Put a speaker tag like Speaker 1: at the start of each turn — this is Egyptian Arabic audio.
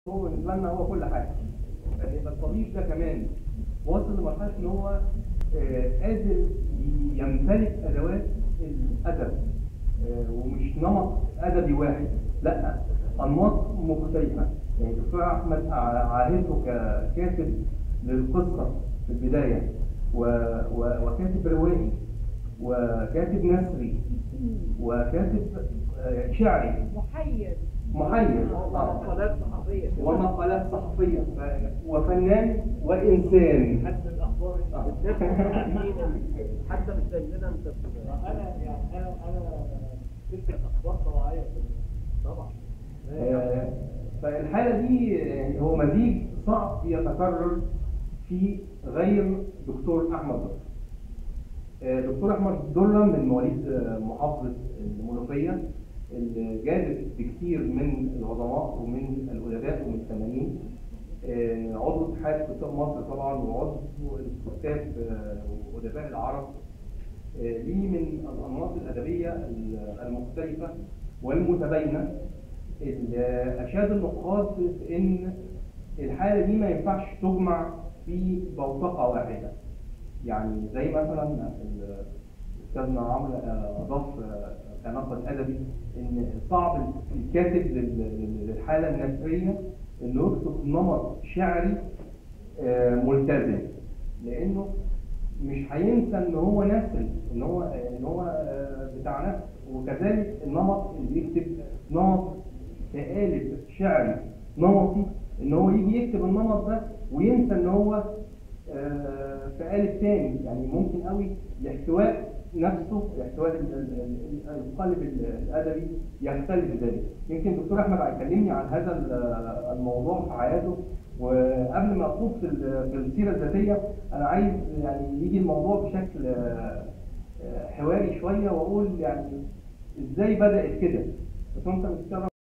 Speaker 1: هو بالنسبه لنا هو كل حاجه يعني يبقى الطبيب ده كمان واصل لمرحله ان هو آه، قادر يمتلك ادوات الادب آه، ومش نمط ادبي واحد لا انماط مختلفه يعني الدكتور احمد ع- عاهدته ككاتب للقصه في البدايه و... و... وكاتب روائي وكاتب نثري وكاتب آه، شعري
Speaker 2: محير
Speaker 1: محير
Speaker 3: مقالات صحفية
Speaker 1: ومقالات صحفية ف- وفنان وإنسان
Speaker 3: حتى الأخبار
Speaker 1: آه.
Speaker 3: حتى مش لنا أنت
Speaker 4: انا يعني انا انا تلك اخبار طبيعيه طبعا
Speaker 1: آه، فالحالة دي يعني هو مزيج صعب يتكرر في غير دكتور أحمد ضر آه، دكتور أحمد درة من مواليد آه، محافظة المنوفية اللي جابت بكثير من العظماء ومن الأدباء ومن الفنانين آه، عضو اتحاد كتاب مصر طبعا وعضو الكتاب آه، وأدباء العرب آه، ليه من الأنماط الأدبية المختلفة والمتباينة اللي أشاد النقاد في إن الحالة دي ما ينفعش تجمع في بوتقة واحدة يعني زي مثلا ال- أستاذنا عمرو آه، أضاف آه، كنقد أدبي إن صعب الكاتب لل- لل- للحالة النثرية إنه يكتب نمط شعري آه، ملتزم لأنه مش هينسى ان هو نثري ان هو ان هو آه، بتاع نثر وكذلك النمط اللي بيكتب نمط كقالب شعري نمطي ان هو يجي يكتب النمط ده وينسى ان هو آه، في قالب تاني يعني ممكن قوي الاحتواء نفسه احتواء ال- ال- ال- القالب ال- الادبي يختلف ذلك يمكن الدكتور احمد هيكلمني عن هذا ال- الموضوع في حياته وقبل ما اخوض في ال- في السيره الذاتيه انا عايز يعني يجي الموضوع بشكل آه، آه، حواري شويه واقول يعني ازاي بدات كده بس انت مستغرب